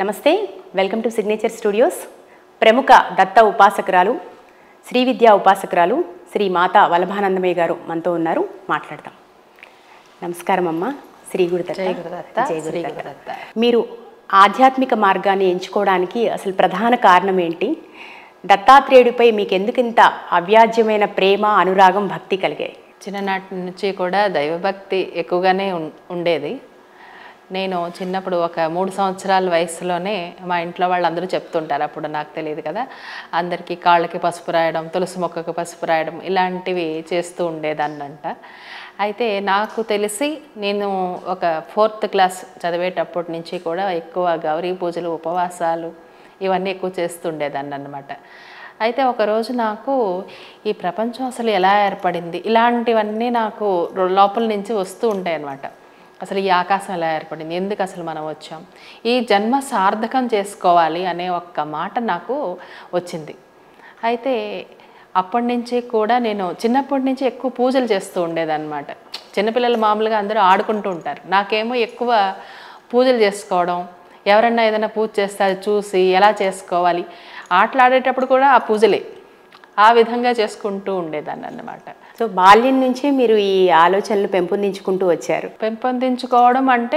నమస్తే welcome to signature studios ప్రముఖ దత్త ఉపాసకురాలు శ్రీ విద్యా ఉపాసకురాలు శ్రీ మాత వల్లభానందమయ్య గారు మనతో ఉన్నారు మాట్లాడదాం నమస్కారం అమ్మ శ్రీ గురుదత్త జై గురుదత్త, జై శ్రీ గురుదత్త. గురుదత్త. మీరు ఆధ్యాత్మిక మార్గాన్ని ఎంచుకోవడానికి అసలు ప్రధాన కారణం ఏంటి దత్తాత్రేయుడిపై మీకు ఎందుకు ఇంత అవ్యాజ్యమైన ప్రేమ అనురాగం భక్తి కలిగాయి చిన్ననాటి నుంచి కూడా దైవభక్తి ఎక్కువగానే ఉం- ఉండేది నేను చిన్నప్పుడు ఒక మూడు సంవత్సరాల వయసులోనే మా ఇంట్లో వాళ్ళందరూ చెప్తుంటారు అప్పుడు నాకు తెలియదు కదా అందరికీ కాళ్ళకి పసుపు రాయడం తులసి మొక్కకు పసుపు రాయడం ఇలాంటివి చేస్తూ ఉండేదాన్నంట అయితే నాకు తెలిసి నేను ఒక ఫోర్త్ క్లాస్ చదివేటప్పటి నుంచి కూడా ఎక్కువ గౌరీ పూజలు ఉపవాసాలు ఇవన్నీ ఎక్కువ చేస్తుండేదాన్ని అనమాట అయితే ఒకరోజు నాకు ఈ ప్రపంచం అసలు ఎలా ఏర్పడింది ఇలాంటివన్నీ నాకు రో- లోపల నుంచి వస్తూ ఉంటాయి అన్నమాట అసలు ఈ ఆకాశం ఎలా ఏర్పడింది ఎందుకు అసలు మనం వచ్చాం ఈ జన్మ సార్థకం చేసుకోవాలి అనే ఒక్క మాట నాకు వచ్చింది అయితే అప్పటి నుంచి కూడా నేను చిన్నప్పటి నుంచి ఎక్కువ పూజలు చేస్తూ ఉండేదన్నమాట చిన్నపిల్లలు మామూలుగా అందరూ ఆడుకుంటూ ఉంటారు నాకేమో ఎక్కువ పూజలు చేసుకోవడం ఎవరన్నా ఏదైనా పూజ చేస్తే అది చూసి ఎలా చేసుకోవాలి ఆటలాడేటప్పుడు కూడా ఆ పూజలే ఆ విధంగా చేసుకుంటూ ఉండేదాన్ని అన్నమాట సో బాల్యం నుంచే మీరు ఈ ఆలోచనలు పెంపొందించుకుంటూ వచ్చారు పెంపొందించుకోవడం అంటే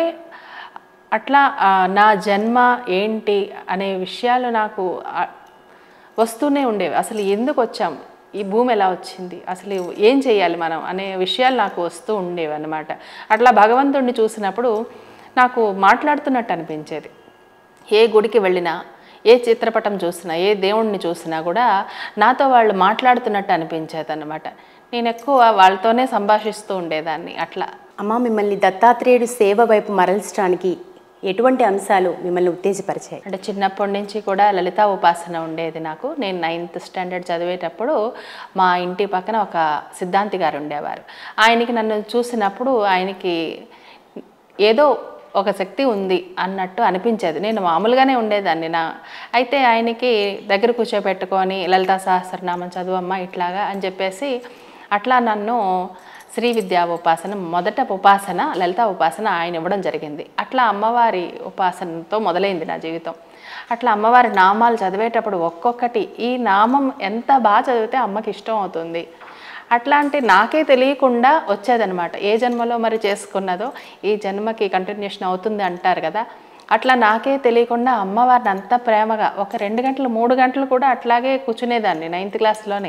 అట్లా ఆ, నా జన్మ ఏంటి అనే విషయాలు నాకు ఆ, వస్తూనే ఉండేవి అసలు ఎందుకు వచ్చాం ఈ భూమి ఎలా వచ్చింది అసలు ఏం చేయాలి మనం అనే విషయాలు నాకు వస్తూ ఉండేవి అన్నమాట అట్లా భగవంతుడిని చూసినప్పుడు నాకు మాట్లాడుతున్నట్టు అనిపించేది ఏ గుడికి వెళ్ళినా ఏ చిత్రపటం చూసినా ఏ దేవుణ్ణి చూసినా కూడా నాతో వాళ్ళు మాట్లాడుతున్నట్టు అనిపించేది అనమాట నేను ఎక్కువ వాళ్ళతోనే సంభాషిస్తూ ఉండేదాన్ని అట్లా అమ్మ మిమ్మల్ని దత్తాత్రేయుడు సేవ వైపు మరల్చడానికి ఎటువంటి అంశాలు మిమ్మల్ని ఉత్తేజపరిచాయి అంటే చిన్నప్పటి నుంచి కూడా లలిత ఉపాసన ఉండేది నాకు నేను నైన్త్ స్టాండర్డ్ చదివేటప్పుడు మా ఇంటి పక్కన ఒక సిద్ధాంతి గారు ఉండేవారు ఆయనకి నన్ను చూసినప్పుడు ఆయనకి ఏదో ఒక శక్తి ఉంది అన్నట్టు అనిపించేది నేను మామూలుగానే ఉండేదాన్ని నా అయితే ఆయనకి దగ్గర కూర్చోబెట్టుకొని లలితా సహస్రనామం చదువమ్మా ఇట్లాగా అని చెప్పేసి అట్లా నన్ను శ్రీ విద్యా ఉపాసన మొదట ఉపాసన లలిత ఉపాసన ఆయన ఇవ్వడం జరిగింది అట్లా అమ్మవారి ఉపాసనతో మొదలైంది నా జీవితం అట్లా అమ్మవారి నామాలు చదివేటప్పుడు ఒక్కొక్కటి ఈ నామం ఎంత బాగా చదివితే అమ్మకి ఇష్టం అవుతుంది అట్లాంటి నాకే తెలియకుండా వచ్చేదనమాట ఏ జన్మలో మరి చేసుకున్నదో ఈ జన్మకి కంటిన్యూషన్ అవుతుంది అంటారు కదా అట్లా నాకే తెలియకుండా అమ్మవారిని అంత ప్రేమగా ఒక రెండు గంటలు మూడు గంటలు కూడా అట్లాగే కూర్చునేదాన్ని నైన్త్ క్లాస్లోనే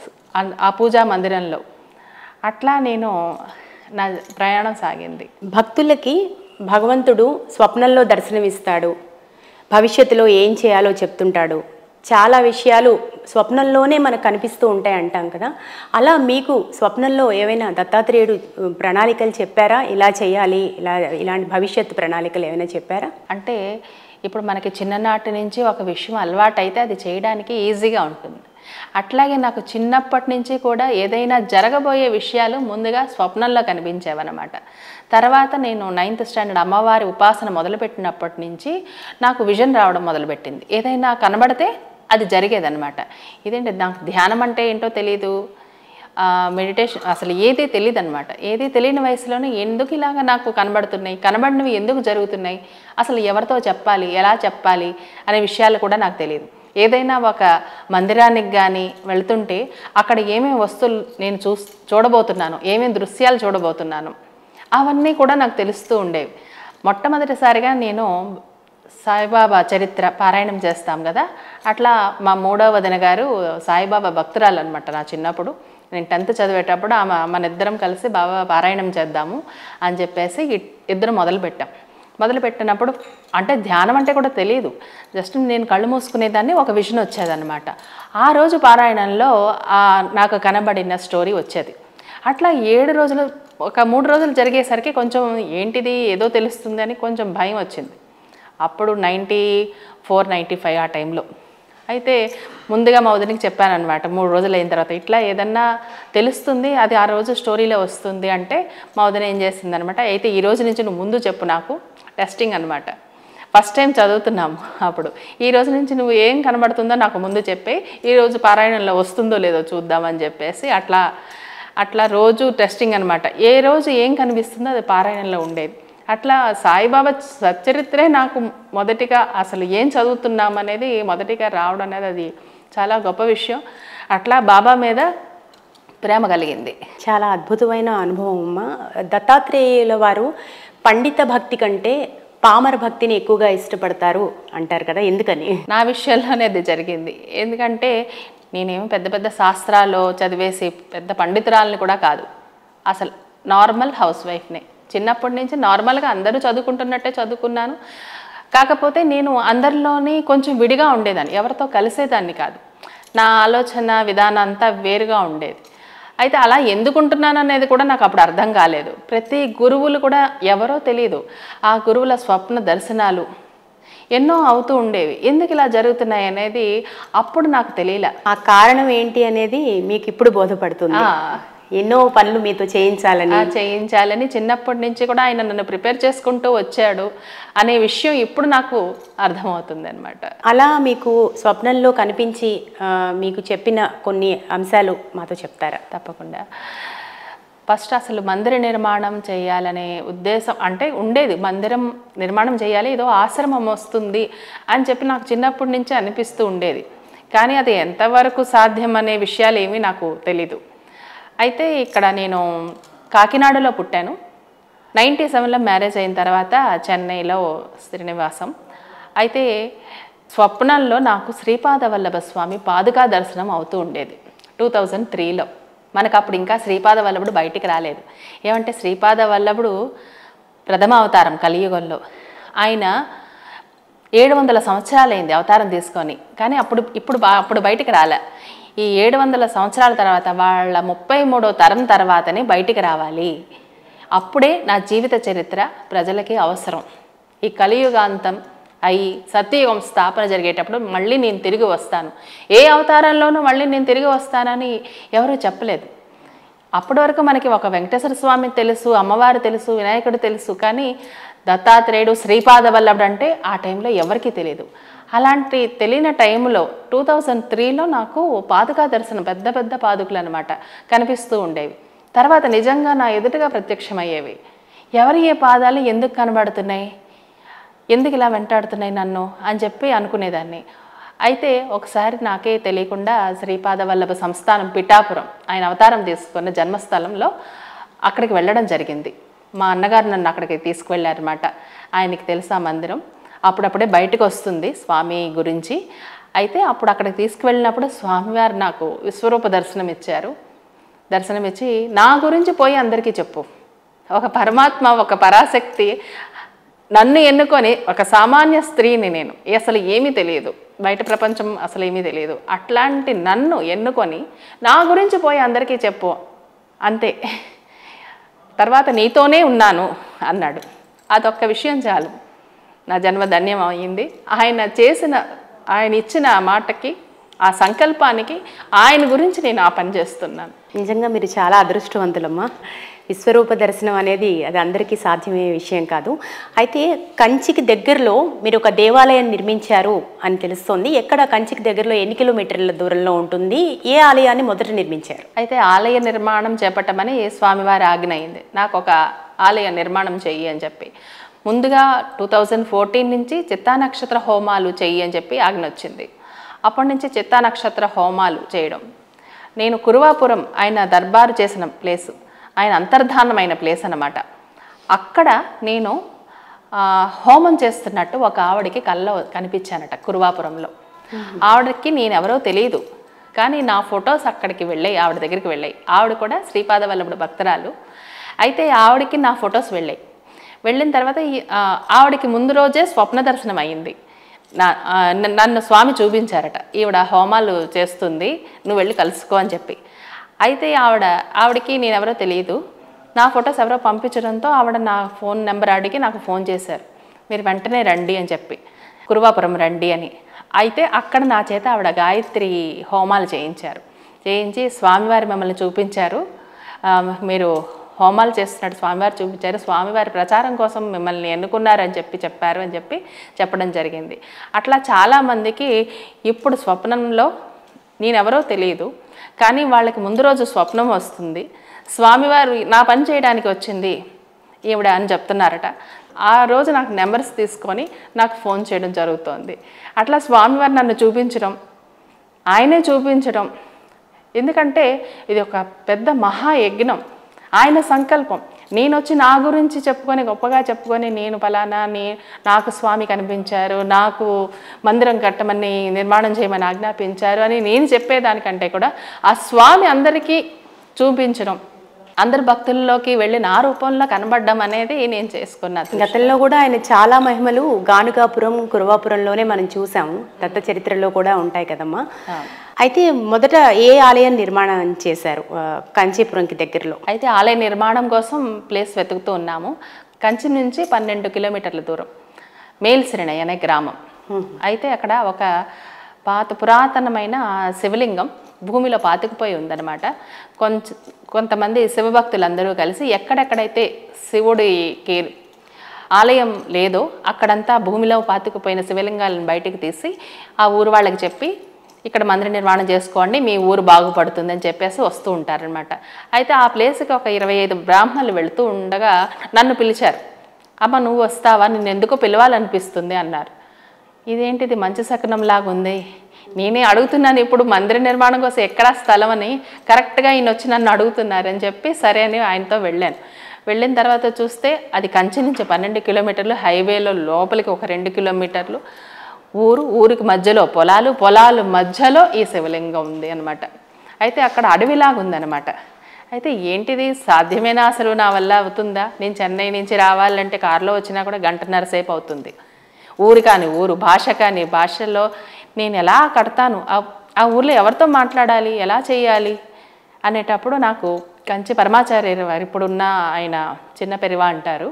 ఆ- ఆ పూజా మందిరంలో అట్లా నేను నా ప్రయాణం సాగింది భక్తులకి భగవంతుడు స్వప్నంలో దర్శనమిస్తాడు భవిష్యత్తులో ఏం చేయాలో చెప్తుంటాడు చాలా విషయాలు స్వప్నంలోనే మనకు కనిపిస్తూ ఉంటాయి అంటాం కదా అలా మీకు స్వప్నంలో ఏవైనా దత్తాత్రేయుడు ఉ, ప్రణాళికలు చెప్పారా ఇలా చేయాలి ఇలా ఇలాంటి భవిష్యత్తు ప్రణాళికలు ఏమైనా చెప్పారా అంటే ఇప్పుడు మనకి చిన్ననాటి నుంచి ఒక విషయం అలవాటైతే అది చేయడానికి ఈజీగా ఉంటుంది అట్లాగే నాకు చిన్నప్పటి నుంచి కూడా ఏదైనా జరగబోయే విషయాలు ముందుగా స్వప్నంలో కనిపించేవన్నమాట తర్వాత నేను నైన్త్ స్టాండర్డ్ అమ్మవారి ఉపాసన మొదలుపెట్టినప్పటి నుంచి నాకు విజన్ రావడం మొదలుపెట్టింది ఏదైనా కనబడితే అది జరిగేదన్నమాట ఇదేంటి నాకు ధ్యానం అంటే ఏంటో తెలియదు మెడిటేషన్ అసలు ఏది తెలియదు అనమాట ఏది తెలియని వయసులోనే ఎందుకు ఇలాగ నాకు కనబడుతున్నాయి కనబడినవి ఎందుకు జరుగుతున్నాయి అసలు ఎవరితో చెప్పాలి ఎలా చెప్పాలి అనే విషయాలు కూడా నాకు తెలియదు ఏదైనా ఒక మందిరానికి కానీ వెళ్తుంటే అక్కడ ఏమేమి వస్తువులు నేను చూ చూడబోతున్నాను ఏమేమి దృశ్యాలు చూడబోతున్నాను అవన్నీ కూడా నాకు తెలుస్తూ ఉండేవి మొట్టమొదటిసారిగా నేను సాయిబాబా చరిత్ర పారాయణం చేస్తాం కదా అట్లా మా మూడవ వదిన గారు సాయిబాబా భక్తురాలు అనమాట నా చిన్నప్పుడు నేను టెన్త్ చదివేటప్పుడు ఆమె మన ఇద్దరం కలిసి బాబా పారాయణం చేద్దాము అని చెప్పేసి ఇ- ఇద్దరం మొదలు పెట్టాం మొదలు పెట్టినప్పుడు అంటే ధ్యానం అంటే కూడా తెలియదు జస్ట్ నేను కళ్ళు మూసుకునేదాన్ని ఒక విజన్ వచ్చేదన్నమాట ఆ రోజు పారాయణంలో ఆ నాకు కనబడిన స్టోరీ వచ్చేది అట్లా ఏడు రోజులు ఒక మూడు రోజులు జరిగేసరికి కొంచెం ఏంటిది ఏదో తెలుస్తుంది అని కొంచెం భయం వచ్చింది అప్పుడు నైంటీ ఫోర్ నైంటీ ఫైవ్ ఆ టైంలో అయితే ముందుగా మా వదినికి చెప్పానమాట మూడు రోజులు అయిన తర్వాత ఇట్లా ఏదన్నా తెలుస్తుంది అది ఆ రోజు స్టోరీలో వస్తుంది అంటే మా వదిన ఏం చేసిందనమాట అయితే ఈ రోజు నుంచి నువ్వు ముందు చెప్పు నాకు టెస్టింగ్ అనమాట ఫస్ట్ టైం చదువుతున్నాము అప్పుడు ఈ రోజు నుంచి నువ్వు ఏం కనబడుతుందో నాకు ముందు చెప్పి ఈ రోజు పారాయణంలో వస్తుందో లేదో చూద్దామని చెప్పేసి అట్లా అట్లా రోజు టెస్టింగ్ అనమాట ఏ రోజు ఏం కనిపిస్తుందో అది పారాయణంలో ఉండేది అట్లా సాయిబాబా సచరిత్రే నాకు మొదటిగా అసలు ఏం చదువుతున్నాం అనేది మొదటిగా రావడం అనేది అది చాలా గొప్ప విషయం అట్లా బాబా మీద ప్రేమ కలిగింది చాలా అద్భుతమైన అనుభవం అమ్మ దత్తాత్రేయుల వారు పండిత భక్తి కంటే పామర భక్తిని ఎక్కువగా ఇష్టపడతారు అంటారు కదా ఎందుకని నా విషయంలోనే అది జరిగింది ఎందుకంటే నేనేమో పెద్ద పెద్ద శాస్త్రాలు చదివేసి పెద్ద పండితురాలని కూడా కాదు అసలు నార్మల్ హౌస్ వైఫ్నే చిన్నప్పటి నుంచి నార్మల్గా అందరూ చదువుకుంటున్నట్టే చదువుకున్నాను కాకపోతే నేను అందరిలోని కొంచెం విడిగా ఉండేదాన్ని ఎవరితో కలిసేదాన్ని కాదు నా ఆలోచన విధానం అంతా వేరుగా ఉండేది అయితే అలా ఎందుకుంటున్నాను అనేది కూడా నాకు అప్పుడు అర్థం కాలేదు ప్రతి గురువులు కూడా ఎవరో తెలియదు ఆ గురువుల స్వప్న దర్శనాలు ఎన్నో అవుతూ ఉండేవి ఎందుకు ఇలా జరుగుతున్నాయి అనేది అప్పుడు నాకు తెలియలే ఆ కారణం ఏంటి అనేది మీకు ఇప్పుడు బోధపడుతుంది ఆ. ఎన్నో పనులు మీతో చేయించాలని ఆ చేయించాలని చిన్నప్పటి నుంచి కూడా ఆయన నన్ను ప్రిపేర్ చేసుకుంటూ వచ్చాడు అనే విషయం ఇప్పుడు నాకు అర్థమవుతుంది అనమాట అలా మీకు స్వప్నంలో కనిపించి ఆ, మీకు చెప్పిన కొన్ని అంశాలు మాతో చెప్తారా తప్పకుండా ఫస్ట్ అసలు మందిర నిర్మాణం చేయాలనే ఉద్దేశం అంటే ఉండేది మందిరం నిర్మాణం చేయాలి ఏదో ఆశ్రమం వస్తుంది అని చెప్పి నాకు చిన్నప్పటి నుంచి అనిపిస్తూ ఉండేది కానీ అది ఎంతవరకు సాధ్యం అనే విషయాలు ఏమీ నాకు తెలీదు అయితే ఇక్కడ నేను కాకినాడలో పుట్టాను నైంటీ సెవెన్లో మ్యారేజ్ అయిన తర్వాత చెన్నైలో శ్రీనివాసం అయితే స్వప్నంలో నాకు శ్రీపాద వల్లభ స్వామి పాదుకా దర్శనం అవుతూ ఉండేది టూ థౌజండ్ త్రీలో మనకు అప్పుడు ఇంకా శ్రీపాద వల్లభుడు బయటికి రాలేదు ఏమంటే శ్రీపాద వల్లభుడు ప్రథమ అవతారం కలియుగంలో ఆయన ఏడు వందల సంవత్సరాలైంది అవతారం తీసుకొని కానీ అప్పుడు ఇప్పుడు బా అప్పుడు బయటికి రాలే ఈ ఏడు వందల సంవత్సరాల తర్వాత వాళ్ళ ముప్పై మూడో తరం తర్వాతనే బయటికి రావాలి అప్పుడే నా జీవిత చరిత్ర ప్రజలకి అవసరం ఈ కలియుగాంతం అయి సత్యయుగం స్థాపన జరిగేటప్పుడు మళ్ళీ నేను తిరిగి వస్తాను ఏ అవతారంలోనూ మళ్ళీ నేను తిరిగి వస్తానని ఎవరూ చెప్పలేదు అప్పటి వరకు మనకి ఒక వెంకటేశ్వర స్వామి తెలుసు అమ్మవారు తెలుసు వినాయకుడు తెలుసు కానీ దత్తాత్రేయుడు శ్రీపాద వల్లభుడు అంటే ఆ టైంలో ఎవరికీ తెలియదు అలాంటి తెలియని టైంలో టూ థౌజండ్ త్రీలో నాకు పాదుకా దర్శనం పెద్ద పెద్ద పాదుకలు అనమాట కనిపిస్తూ ఉండేవి తర్వాత నిజంగా నా ఎదుటగా ప్రత్యక్షమయ్యేవి ఎవరి ఏ పాదాలు ఎందుకు కనబడుతున్నాయి ఎందుకు ఇలా వెంటాడుతున్నాయి నన్ను అని చెప్పి అనుకునేదాన్ని అయితే ఒకసారి నాకే తెలియకుండా శ్రీపాద వల్లభ సంస్థానం పిఠాపురం ఆయన అవతారం తీసుకున్న జన్మస్థలంలో అక్కడికి వెళ్ళడం జరిగింది మా అన్నగారు నన్ను అక్కడికి తీసుకువెళ్ళారన్నమాట ఆయనకి తెలుసు ఆ మందిరం అప్పుడప్పుడే బయటకు వస్తుంది స్వామి గురించి అయితే అప్పుడు అక్కడికి తీసుకువెళ్ళినప్పుడు స్వామివారు నాకు విశ్వరూప దర్శనం ఇచ్చారు దర్శనం ఇచ్చి నా గురించి పోయి అందరికీ చెప్పు ఒక పరమాత్మ ఒక పరాశక్తి నన్ను ఎన్నుకొని ఒక సామాన్య స్త్రీని నేను అసలు ఏమీ తెలియదు బయట ప్రపంచం అసలు ఏమీ తెలియదు అట్లాంటి నన్ను ఎన్నుకొని నా గురించి పోయి అందరికీ చెప్పు అంతే తర్వాత నీతోనే ఉన్నాను అన్నాడు అదొక్క విషయం చాలు నా జన్మ ధన్యం అయింది ఆయన చేసిన ఆయన ఇచ్చిన ఆ మాటకి ఆ సంకల్పానికి ఆయన గురించి నేను ఆ పని చేస్తున్నాను నిజంగా మీరు చాలా అదృష్టవంతులమ్మా విశ్వరూప దర్శనం అనేది అది అందరికీ సాధ్యమయ్యే విషయం కాదు అయితే కంచికి దగ్గరలో మీరు ఒక దేవాలయం నిర్మించారు అని తెలుస్తోంది ఎక్కడ కంచికి దగ్గరలో ఎన్ని కిలోమీటర్ల దూరంలో ఉంటుంది ఏ ఆలయాన్ని మొదట నిర్మించారు అయితే ఆలయ నిర్మాణం చేపట్టమని స్వామివారి ఆజ్ఞ అయింది నాకు ఒక ఆలయ నిర్మాణం చెయ్యి అని చెప్పి ముందుగా టూ థౌజండ్ ఫోర్టీన్ నుంచి చిత్తా నక్షత్ర హోమాలు చెయ్యి అని చెప్పి ఆజ్ఞ వచ్చింది అప్పటి నుంచి చిత్తా నక్షత్ర హోమాలు చేయడం నేను కురువాపురం ఆయన దర్బారు చేసిన ప్లేసు ఆయన అంతర్ధానమైన ప్లేస్ అన్నమాట అక్కడ నేను ఆ, హోమం చేస్తున్నట్టు ఒక ఆవిడకి కళ్ళ కనిపించానట కురువాపురంలో ఆవిడకి నేను ఎవరో తెలియదు కానీ నా ఫొటోస్ అక్కడికి వెళ్ళాయి ఆవిడ దగ్గరికి వెళ్ళాయి ఆవిడ కూడా శ్రీపాద వల్లభుడు భక్తురాలు అయితే ఆవిడకి నా ఫొటోస్ వెళ్ళాయి వెళ్ళిన తర్వాత ఈ ఆ, ఆవిడకి ముందు రోజే స్వప్న దర్శనం అయ్యింది నా ఆ, న- నన్ను స్వామి చూపించారట ఈవిడ హోమాలు చేస్తుంది నువ్వు వెళ్ళి కలుసుకో అని చెప్పి అయితే ఆవిడ ఆవిడకి నేను ఎవరో తెలియదు నా ఫొటోస్ ఎవరో పంపించడంతో ఆవిడ నా ఫోన్ నెంబర్ అడిగి నాకు ఫోన్ చేశారు మీరు వెంటనే రండి అని చెప్పి కురువాపురం రండి అని అయితే అక్కడ నా చేత ఆవిడ గాయత్రి హోమాలు చేయించారు చేయించి స్వామివారి మిమ్మల్ని చూపించారు ఆ, మీరు హోమాలు చేస్తున్నట్టు స్వామివారు చూపించారు స్వామివారి ప్రచారం కోసం మిమ్మల్ని ఎన్నుకున్నారని చెప్పి చెప్పారు అని చెప్పి చెప్పడం జరిగింది అట్లా చాలామందికి ఇప్పుడు స్వప్నంలో నేనెవరో తెలియదు కానీ వాళ్ళకి ముందు రోజు స్వప్నం వస్తుంది స్వామివారు నా పని చేయడానికి వచ్చింది ఈవిడ అని చెప్తున్నారట ఆ రోజు నాకు నెంబర్స్ తీసుకొని నాకు ఫోన్ చేయడం జరుగుతోంది అట్లా స్వామివారు నన్ను చూపించడం ఆయనే చూపించడం ఎందుకంటే ఇది ఒక పెద్ద మహాయజ్ఞం ఆయన సంకల్పం నేను వచ్చి నా గురించి చెప్పుకొని గొప్పగా చెప్పుకొని నేను ఫలానా నీ నాకు స్వామి కనిపించారు నాకు మందిరం కట్టమని నిర్మాణం చేయమని ఆజ్ఞాపించారు అని నేను చెప్పేదానికంటే కూడా ఆ స్వామి అందరికీ చూపించడం అందరి భక్తుల్లోకి వెళ్ళి నా రూపంలో కనబడడం అనేది నేను చేసుకున్నాను గతంలో కూడా ఆయన చాలా మహిమలు గానుగాపురం కురవాపురంలోనే మనం చూసాము దత్త చరిత్రలో కూడా ఉంటాయి కదమ్మా అయితే మొదట ఏ ఆలయం నిర్మాణం చేశారు ఆ, కంచీపురంకి దగ్గరలో అయితే ఆలయ నిర్మాణం కోసం ప్లేస్ వెతుకుతూ ఉన్నాము కంచి నుంచి పన్నెండు కిలోమీటర్ల దూరం మేల్సిరిణి అనే గ్రామం అయితే అక్కడ ఒక పాత పురాతనమైన శివలింగం భూమిలో పాతుకుపోయి ఉందన్నమాట కొంచెం కొంతమంది శివభక్తులందరూ కలిసి ఎక్కడెక్కడైతే శివుడికి ఆలయం లేదో అక్కడంతా భూమిలో పాతుకుపోయిన శివలింగాలను బయటికి తీసి ఆ ఊరు వాళ్ళకి చెప్పి ఇక్కడ మందిర నిర్మాణం చేసుకోండి మీ ఊరు బాగుపడుతుందని చెప్పేసి వస్తూ ఉంటారనమాట అయితే ఆ ప్లేస్కి ఒక ఇరవై ఐదు బ్రాహ్మణులు వెళుతూ ఉండగా నన్ను పిలిచారు అమ్మ నువ్వు వస్తావా నిన్ను ఎందుకో పిలవాలనిపిస్తుంది అన్నారు ఇదేంటిది మంచి శకనం లాగా ఉంది నేనే అడుగుతున్నాను ఇప్పుడు మందిర నిర్మాణం కోసం ఎక్కడా స్థలం అని కరెక్ట్గా ఈయన వచ్చి నన్ను అడుగుతున్నారని చెప్పి సరే అని ఆయనతో వెళ్ళాను వెళ్ళిన తర్వాత చూస్తే అది కంచి నుంచి పన్నెండు కిలోమీటర్లు హైవేలో లోపలికి ఒక రెండు కిలోమీటర్లు ఊరు ఊరికి మధ్యలో పొలాలు పొలాలు మధ్యలో ఈ శివలింగం ఉంది అనమాట అయితే అక్కడ అడవిలాగా ఉందన్నమాట అయితే ఏంటిది సాధ్యమేనా అసలు నా వల్ల అవుతుందా నేను చెన్నై నుంచి రావాలంటే కారులో వచ్చినా కూడా గంటన్నర సేపు అవుతుంది ఊరు కాని ఊరు భాష కాని భాషలో నేను ఎలా కడతాను ఆ- ఆ ఊర్లో ఎవరితో మాట్లాడాలి ఎలా చేయాలి అనేటప్పుడు నాకు కంచి పరమాచార్య వారు ఇప్పుడున్న ఆయన చిన్న పెరివా అంటారు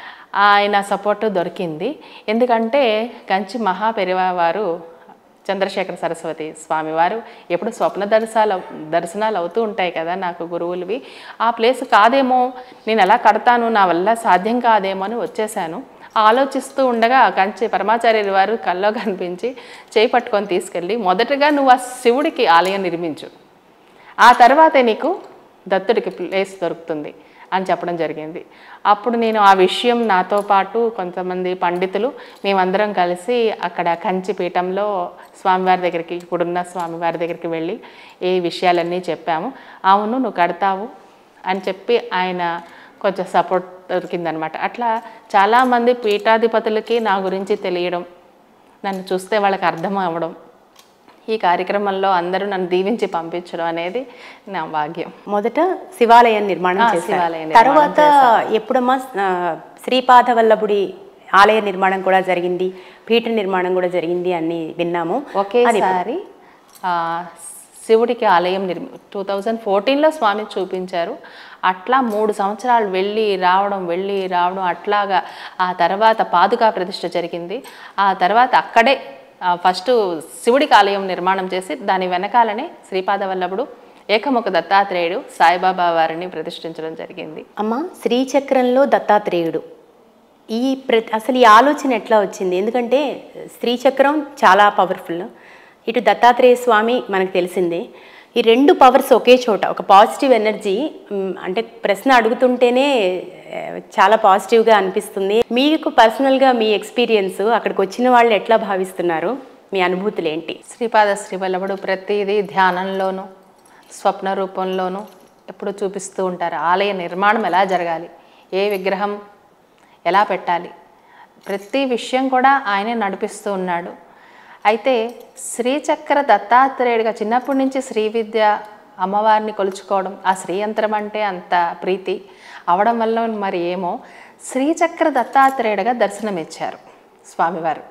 ఆయన సపోర్ట్ దొరికింది ఎందుకంటే కంచి మహా పెరివా వారు చంద్రశేఖర సరస్వతి స్వామివారు ఎప్పుడు స్వప్న దర్శనాలు దర్శనాలు అవుతూ ఉంటాయి కదా నాకు గురువులవి ఆ ప్లేస్ కాదేమో నేను ఎలా కడతాను నా వల్ల సాధ్యం కాదేమో అని వచ్చేసాను ఆలోచిస్తూ ఉండగా కంచి పరమాచార్యుల వారు కల్లో కనిపించి చేయి పట్టుకొని తీసుకెళ్ళి మొదటగా నువ్వు ఆ శివుడికి ఆలయం నిర్మించు ఆ తర్వాతే నీకు దత్తుడికి ప్లేస్ దొరుకుతుంది అని చెప్పడం జరిగింది అప్పుడు నేను ఆ విషయం నాతో పాటు కొంతమంది పండితులు మేమందరం కలిసి అక్కడ కంచి పీఠంలో స్వామివారి దగ్గరికి ఇప్పుడున్న స్వామివారి దగ్గరికి వెళ్ళి ఈ విషయాలన్నీ చెప్పాము అవును నువ్వు కడతావు అని చెప్పి ఆయన కొంచెం సపోర్ట్ దొరికిందనమాట అట్లా చాలామంది పీఠాధిపతులకి నా గురించి తెలియడం నన్ను చూస్తే వాళ్ళకి అర్థం అవ్వడం ఈ కార్యక్రమంలో అందరూ నన్ను దీవించి పంపించడం అనేది నా భాగ్యం మొదట శివాలయం నిర్మాణం ఆ, చేశారు శివాలయ నిర్మాణం తర్వాత ఎప్పుడమ్మా ఆ, శ్రీపాద వల్లభుడి ఆలయ నిర్మాణం కూడా జరిగింది పీఠ నిర్మాణం కూడా జరిగింది అని విన్నాము ఒకేసారి ఆ, శివుడికి ఆలయం నిర్మి టూ థౌజండ్ ఫోర్టీన్లో స్వామి చూపించారు అట్లా మూడు సంవత్సరాలు వెళ్ళి రావడం వెళ్ళి రావడం అట్లాగా ఆ తర్వాత పాదుకా ప్రతిష్ఠ జరిగింది ఆ తర్వాత అక్కడే ఫస్ట్ శివుడికి ఆలయం నిర్మాణం చేసి దాని వెనకాలనే శ్రీపాద వల్లభుడు ఏకముఖ దత్తాత్రేయుడు సాయిబాబా వారిని ప్రతిష్ఠించడం జరిగింది అమ్మ శ్రీచక్రంలో దత్తాత్రేయుడు ఈ ప్ర అసలు ఈ ఆలోచన ఎట్లా వచ్చింది ఎందుకంటే శ్రీచక్రం చాలా పవర్ఫుల్ ఇటు దత్తాత్రేయ స్వామి మనకు తెలిసిందే ఈ రెండు పవర్స్ ఒకే చోట ఒక పాజిటివ్ ఎనర్జీ మ్, అంటే ప్రశ్న అడుగుతుంటేనే ఆ, చాలా పాజిటివ్గా అనిపిస్తుంది మీకు పర్సనల్గా మీ ఎక్స్పీరియన్స్ అక్కడికి వచ్చిన వాళ్ళు ఎట్లా భావిస్తున్నారు మీ అనుభూతులు ఏంటి శ్రీపాద శ్రీవల్లభుడు ప్రతిదీ ధ్యానంలోనూ స్వప్న రూపంలోనూ ఎప్పుడు చూపిస్తూ ఉంటారు ఆలయ నిర్మాణం ఎలా జరగాలి ఏ విగ్రహం ఎలా పెట్టాలి ప్రతి విషయం కూడా ఆయనే నడిపిస్తూ ఉన్నాడు అయితే శ్రీచక్ర దత్తాత్రేయుడిగా చిన్నప్పటి నుంచి శ్రీ విద్య అమ్మవారిని కొలుచుకోవడం ఆ శ్రీయంత్రం అంటే అంత ప్రీతి అవడం వల్ల మరి ఏమో శ్రీచక్ర దత్తాత్రేయుడిగా దర్శనమిచ్చారు స్వామివారు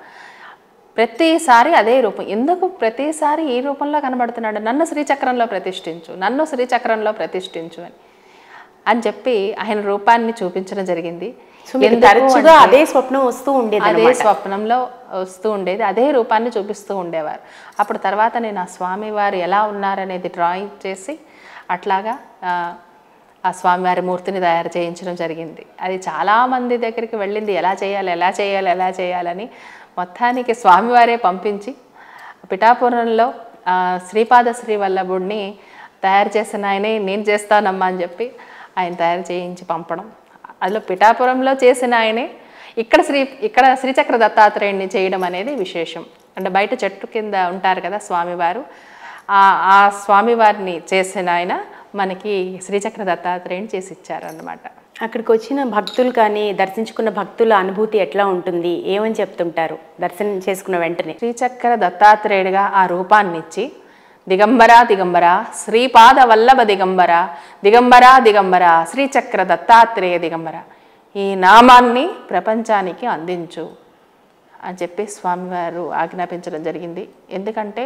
ప్రతిసారి అదే రూపం ఎందుకు ప్రతిసారి ఈ రూపంలో కనబడుతున్నాడు నన్ను శ్రీచక్రంలో ప్రతిష్ఠించు నన్ను శ్రీచక్రంలో ప్రతిష్ఠించు అని అని చెప్పి ఆయన రూపాన్ని చూపించడం జరిగింది సో మీకు ఎందుకు తరచుగా అంటే- అదే స్వప్నం వస్తూ ఉండేది అదే స్వప్నంలో వస్తూ ఉండేది అదే రూపాన్ని చూపిస్తూ ఉండేవారు అప్పుడు తర్వాత నేను ఆ స్వామివారు ఎలా ఉన్నారనేది డ్రాయింగ్ చేసి అట్లాగా ఆ, ఆ స్వామివారి మూర్తిని తయారు చేయించడం జరిగింది అది చాలామంది దగ్గరికి వెళ్ళింది ఎలా చేయాలి ఎలా చేయాలి ఎలా చేయాలని మొత్తానికి స్వామివారే పంపించి పిఠాపురంలో ఆ, శ్రీపాద శ్రీ వల్లభుడిని తయారు చేసిన ఆయనే నేను చేస్తానమ్మా అని చెప్పి ఆయన తయారు చేయించి పంపడం అందులో పిఠాపురంలో చేసిన ఆయనే ఇక్కడ శ్రీ ఇక్కడ శ్రీచక్ర దత్తాత్రేయుడిని చేయడం అనేది విశేషం అంటే బయట చెట్టు కింద ఉంటారు కదా స్వామివారు ఆ ఆ స్వామివారిని చేసిన ఆయన మనకి శ్రీచక్ర దత్తాత్రేయుని చేసి ఇచ్చారన్నమాట అక్కడికి వచ్చిన భక్తులు కానీ దర్శించుకున్న భక్తుల అనుభూతి ఎట్లా ఉంటుంది ఏమని చెప్తుంటారు దర్శనం చేసుకున్న వెంటనే శ్రీచక్ర దత్తాత్రేయుడిగా ఆ రూపాన్ని ఇచ్చి దిగంబర దిగంబర శ్రీపాద వల్లభ దిగంబర దిగంబర దిగంబర శ్రీచక్ర దత్తాత్రేయ దిగంబర ఈ నామాన్ని ప్రపంచానికి అందించు అని చెప్పి స్వామివారు ఆజ్ఞాపించడం జరిగింది ఎందుకంటే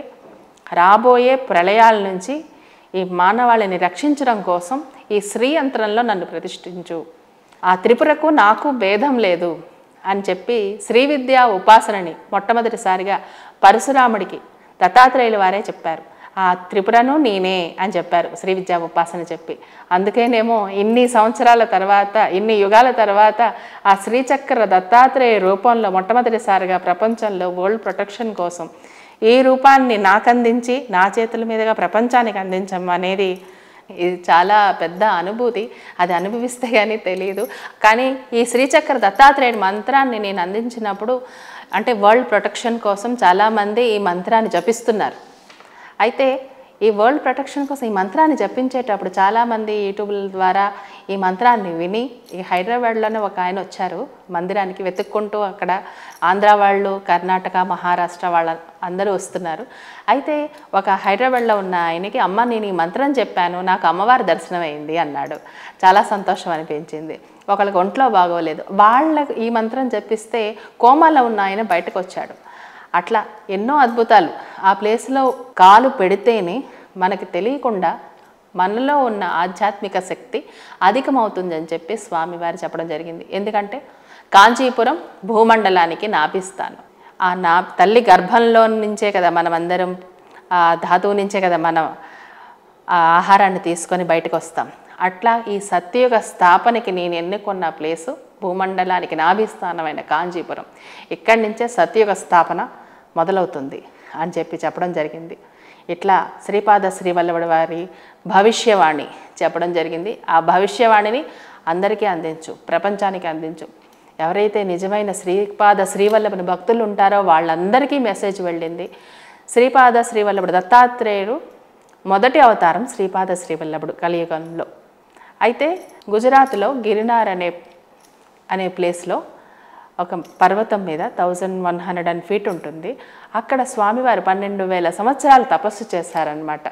రాబోయే ప్రళయాల నుంచి ఈ మానవాళిని రక్షించడం కోసం ఈ శ్రీ యంత్రంలో నన్ను ప్రతిష్ఠించు ఆ త్రిపురకు నాకు భేదం లేదు అని చెప్పి శ్రీ విద్యా ఉపాసనని మొట్టమొదటిసారిగా పరశురాముడికి దత్తాత్రేయుల వారే చెప్పారు ఆ త్రిపురను నేనే అని చెప్పారు శ్రీ విద్యా ఉపాసన చెప్పి అందుకేనేమో ఇన్ని సంవత్సరాల తర్వాత ఇన్ని యుగాల తర్వాత ఆ శ్రీచక్ర దత్తాత్రేయ రూపంలో మొట్టమొదటిసారిగా ప్రపంచంలో వరల్డ్ ప్రొటెక్షన్ కోసం ఈ రూపాన్ని నాకు అందించి నా చేతుల మీదుగా ప్రపంచానికి అందించడం అనేది ఇది చాలా పెద్ద అనుభూతి అది అనుభవిస్తే కానీ తెలియదు కానీ ఈ శ్రీచక్ర దత్తాత్రేయుడి మంత్రాన్ని నేను అందించినప్పుడు అంటే వరల్డ్ ప్రొటెక్షన్ కోసం చాలామంది ఈ మంత్రాన్ని జపిస్తున్నారు అయితే ఈ వరల్డ్ ప్రొటెక్షన్ కోసం ఈ మంత్రాన్ని జపించేటప్పుడు చాలామంది యూట్యూబ్ల ద్వారా ఈ మంత్రాన్ని విని ఈ హైదరాబాద్లోనే ఒక ఆయన వచ్చారు మందిరానికి వెతుక్కుంటూ అక్కడ ఆంధ్ర వాళ్ళు కర్ణాటక మహారాష్ట్ర వాళ్ళ అందరూ వస్తున్నారు అయితే ఒక హైదరాబాద్లో ఉన్న ఆయనకి అమ్మ నేను ఈ మంత్రం చెప్పాను నాకు అమ్మవారి దర్శనం అయింది అన్నాడు చాలా సంతోషం అనిపించింది ఒకళ్ళకి ఒంట్లో బాగోలేదు వాళ్ళకు ఈ మంత్రం చెప్పిస్తే కోమాలో ఉన్న ఆయన బయటకు వచ్చాడు అట్లా ఎన్నో అద్భుతాలు ఆ ప్లేస్లో కాలు పెడితేనే మనకి తెలియకుండా మనలో ఉన్న ఆధ్యాత్మిక శక్తి అధికమవుతుంది అని చెప్పి స్వామివారు చెప్పడం జరిగింది ఎందుకంటే కాంచీపురం భూమండలానికి నాపిస్తాను ఆ నా తల్లి గర్భంలో నుంచే కదా మనం అందరం ఆ ధాతువు నుంచే కదా మనం ఆ ఆహారాన్ని తీసుకొని బయటకు వస్తాం అట్లా ఈ సత్యయుగ స్థాపనకి నేను ఎన్నుకున్న ప్లేసు భూమండలానికి నాభిస్థానమైన కాంచీపురం ఇక్కడి నుంచే సత్యయుగ స్థాపన మొదలవుతుంది అని చెప్పి చెప్పడం జరిగింది ఇట్లా శ్రీపాద శ్రీవల్లభుడి వారి భవిష్యవాణి చెప్పడం జరిగింది ఆ భవిష్యవాణిని అందరికీ అందించు ప్రపంచానికి అందించు ఎవరైతే నిజమైన శ్రీపాద శ్రీవల్లభుని భక్తులు ఉంటారో వాళ్ళందరికీ మెసేజ్ వెళ్ళింది శ్రీపాద శ్రీవల్లభుడు దత్తాత్రేయుడు మొదటి అవతారం శ్రీపాద శ్రీవల్లభుడు కలియుగంలో అయితే గుజరాత్లో గిరినార్ అనే అనే ప్లేస్లో ఒక పర్వతం మీద thousand one hundred and feet ఉంటుంది అక్కడ స్వామివారు పన్నెండు వేల సంవత్సరాలు తపస్సు చేశారనమాట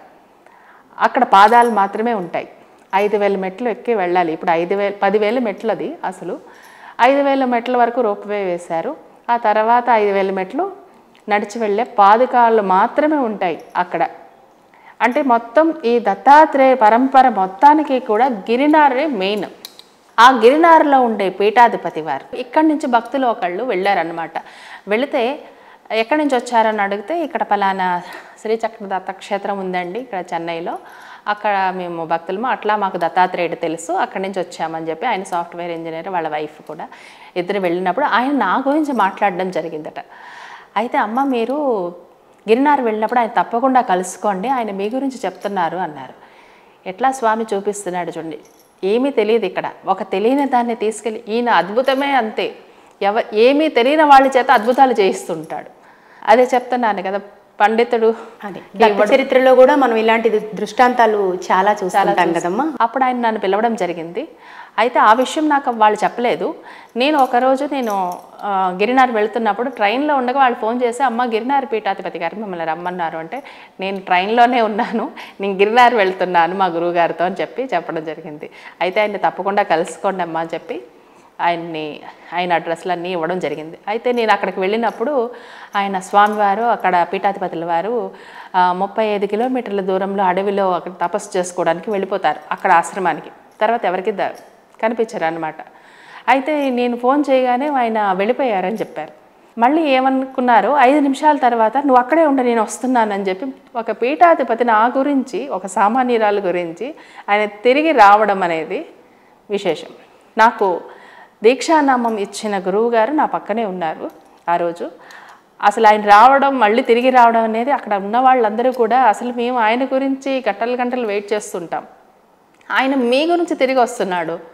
అక్కడ పాదాలు మాత్రమే ఉంటాయి ఐదు వేల మెట్లు ఎక్కి వెళ్ళాలి ఇప్పుడు ఐదు వేల పదివేల మెట్లు అది అసలు ఐదు వేల మెట్ల వరకు రోప్వే వేశారు ఆ తర్వాత ఐదు వేల మెట్లు నడిచి వెళ్ళే పాదుకాలు మాత్రమే ఉంటాయి అక్కడ అంటే మొత్తం ఈ దత్తాత్రేయ పరంపర మొత్తానికి కూడా గిరినారే మెయిన్ ఆ గిరినారులో ఉండే పీఠాధిపతి వారు ఇక్కడి నుంచి భక్తులు ఒకళ్ళు వెళ్ళారనమాట వెళితే ఎక్కడి నుంచి వచ్చారని అడిగితే ఇక్కడ పలానా శ్రీచక్ర దత్త క్షేత్రం ఉందండి ఇక్కడ చెన్నైలో అక్కడ మేము భక్తులము అట్లా మాకు దత్తాత్రేయుడు తెలుసు అక్కడి నుంచి వచ్చామని చెప్పి ఆయన సాఫ్ట్వేర్ ఇంజనీర్ వాళ్ళ వైఫ్ కూడా ఇద్దరు వెళ్ళినప్పుడు ఆయన నా గురించి మాట్లాడడం జరిగిందట అయితే అమ్మ మీరు గిరినార్ వెళ్ళినప్పుడు ఆయన తప్పకుండా కలుసుకోండి ఆయన మీ గురించి చెప్తున్నారు అన్నారు ఎట్లా స్వామి చూపిస్తున్నాడు చూడండి ఏమీ తెలియదు ఇక్కడ ఒక తెలియని దాన్ని తీసుకెళ్ళి ఈయన అద్భుతమే అంతే ఎవ ఏమీ తెలియని వాళ్ళ చేత అద్భుతాలు చేయిస్తుంటాడు అదే చెప్తున్నాను కదా పండితుడు అదే దత్త చరిత్రలో కూడా మనం ఇలాంటి దృ- దృష్టాంతాలు చాలా చూస్తుంటాం కదమ్మా అప్పుడు ఆయన నన్ను పిలవడం జరిగింది అయితే ఆ విషయం నాకు వాళ్ళు చెప్పలేదు నేను ఒకరోజు నేను ఆ, గిరినార్ వెళ్తున్నప్పుడు ట్రైన్లో ఉండగా వాళ్ళు ఫోన్ చేసి అమ్మ గిరినార్ పీఠాధిపతి గారు మిమ్మల్ని రమ్మన్నారు అంటే నేను ట్రైన్లోనే ఉన్నాను నేను గిరినార్ వెళ్తున్నాను మా గురువుగారితో అని చెప్పి చెప్పడం జరిగింది అయితే ఆయన తప్పకుండా కలుసుకోండి అమ్మా అని చెప్పి ఆయన్ని ఆయన అడ్రస్లన్నీ ఇవ్వడం జరిగింది అయితే నేను అక్కడికి వెళ్ళినప్పుడు ఆయన స్వామివారు అక్కడ పీఠాధిపతుల వారు ఆ, ముప్పై ఐదు కిలోమీటర్ల దూరంలో అడవిలో అక్కడ తపస్సు చేసుకోవడానికి వెళ్ళిపోతారు అక్కడ ఆశ్రమానికి తర్వాత ఎవరికి ద కనిపించారు అనమాట అయితే నేను ఫోన్ చేయగానే ఆయన వెళ్ళిపోయారని చెప్పారు మళ్ళీ ఏమనుకున్నారు ఐదు నిమిషాల తర్వాత నువ్వు అక్కడే ఉండి నేను వస్తున్నానని చెప్పి ఒక పీఠాధిపతి నా గురించి ఒక సామాన్యురాలు గురించి ఆయన తిరిగి రావడం అనేది విశేషం నాకు దీక్షానామం ఇచ్చిన గురువు గారు నా పక్కనే ఉన్నారు ఆ రోజు అసలు ఆయన రావడం మళ్ళీ తిరిగి రావడం అనేది అక్కడ ఉన్న వాళ్ళందరూ కూడా అసలు మేము ఆయన గురించి గంటలు గంటలు వెయిట్ చేస్తుంటాం ఆయన మీ గురించి తిరిగి వస్తున్నాడు